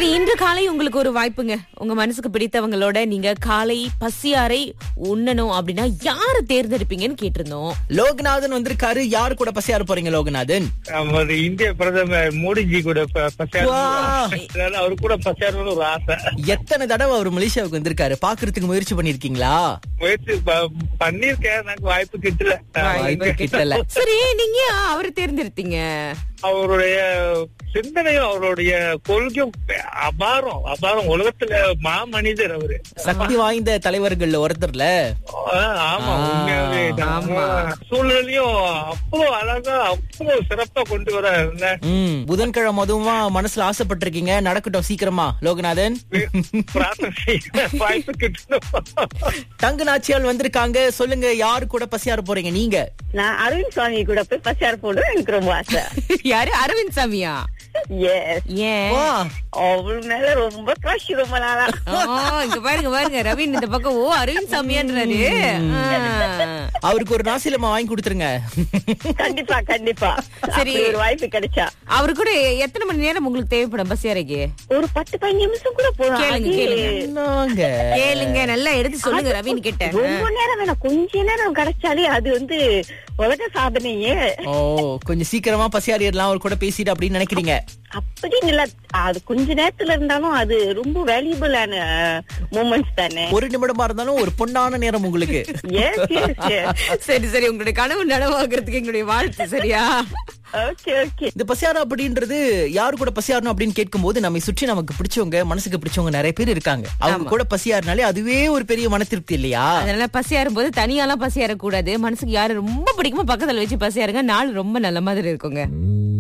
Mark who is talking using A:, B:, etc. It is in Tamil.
A: சரி இன்று காலை உங்களுக்கு ஒரு வாய்ப்புங்க உங்க மனசுக்கு பிடித்தவங்களோட நீங்க காலை பசியாரை உண்ணணும் அப்படின்னா யாரை தேர்ந்தெடுப்பீங்கன்னு கேட்டிருந்தோம்
B: லோகநாதன் வந்திருக்காரு யாரு கூட பசியார போறீங்க லோகநாதன்
C: நமது இந்திய பிரதமர் மோடிஜி கூட ப- பசியாறணும்.
B: வா.
C: அதனால அவரு கூட பசியாறணும்னு ஒரு ஆசை
B: எத்தனை தடவை அவர் மலேசியாவுக்கு வந்திருக்காரு பாக்குறதுக்கு முயற்சி பண்ணிருக்கீங்களா
C: முயற்சி ப- பண்ணிருக்கேன் எனக்கு வாய்ப்பு கிட்டல
B: வாய்ப்பு கிட்டல
A: சரி நீங்க ஏன் அவரை தேர்ந்தெடுத்தீங்க
C: அவருடைய சிந்தனையும் அவருடைய கொள்கையும் அபாரம் அபாரம் உலகத்துல மாமனிதர் அவரு
B: சக்தி வாய்ந்த தலைவர்கள்ல ஒருத்தர்ல
C: ஆ, ஆமா
B: ஆ,
C: உண்மையாவே நம்ம சூழ்நிலையும் அவ்வளவு அழகா அவ்வளவு சிறப்பா கொண்டு வர
B: ம் புதன்கிழமை அதுவுமா மனசுல ஆசைப்பட்டிருக்கீங்க நடக்கட்டும் சீக்கிரமா லோகநாதன்
C: பிரார்த்தனை செய்ய வாய்ப்பு கிட்டணும்
B: தங்க நாச்சியால் வந்திருக்காங்க சொல்லுங்க யாரு கூட பசியார போறீங்க நீங்க
D: நான் அரவிந்த் சுவாமி கூட போய் பசியார் போட எனக்கு ரொம்ப ஆசை
A: யாரு அரவிந்த் சாமியா
D: எஸ்
A: ஏன்
B: வா
D: அவள் மேல ரொம்ப கிரஷ் ரொம்ப நாளா
A: ஓ, இங்க பாருங்க பாருங்க ரவீன் இந்த பக்கம் ஓ அரவிந்த் சாமியான்றாரு ஆ.
B: அவருக்கு ஒரு நாசிலமா வாங்கி கொடுத்துருங்க
D: கண்டிப்பா கண்டிப்பா
A: சரி.
D: சரி ஒரு வாய்ப்பு கிடைச்சா
A: அவரு கூட எத்தனை மணி நேரம் உங்களுக்கு தேவைப்படும் பசியாரைக்கு
D: ஒரு பத்து பதினஞ்சு நிமிஷம் கூட போலாம்
A: கேளுங்க,
D: அது
A: கேளுங்க.
B: என்னங்க
A: கேளுங்க நல்லா எடுத்து சொல்லுங்க ரவீன் கிட்ட
D: ரொம்ப நேரம் வேணாம் கொஞ்ச நேரம் கிடைச்சாலே அது வந்து உலக சாதனையே
B: ஓ கொஞ்சம் சீக்கிரமா பசியாறிடலாம் அவர் கூட பேசிட்டு அப்படின்னு நினைக்கிறீங்க
D: அப்படின்னு இல்ல அது கொஞ்ச நேரத்துல இருந்தாலும் அது ரொம்ப வேல்யூபிளான மூமெண்ட்ஸ் தானே
B: ஒரு நிமிடமா இருந்தாலும் ஒரு பொன்னான நேரம் உங்களுக்கு
D: எஸ் எஸ் எஸ்
A: சரி சரி உங்களுடைய கனவு நனவாக்குறதுக்கு எங்களுடைய வாழ்த்து சரியா
D: ஓகே ஓகே
B: இந்த பசியாறு அப்படின்றது யாரு கூட பசியாறணும் அப்படின்னு கேட்கும்போது நம்மை சுற்றி நமக்கு பிடிச்சவங்க மனசுக்கு பிடிச்சவங்க நிறைய பேர் இருக்காங்க அவங்க கூட பசியாறினாலே அதுவே ஒரு பெரிய மன திருப்தி இல்லையா
A: அதனால பசியாரும் போது தனியாலாம் பசியார கூடாது மனசுக்கு யாரு ரொம்ப பிடிக்குமோ பக்கத்துல வச்சு பசியாருங்க நாள் ரொம்ப நல்ல மாதிரி இருக்குங்க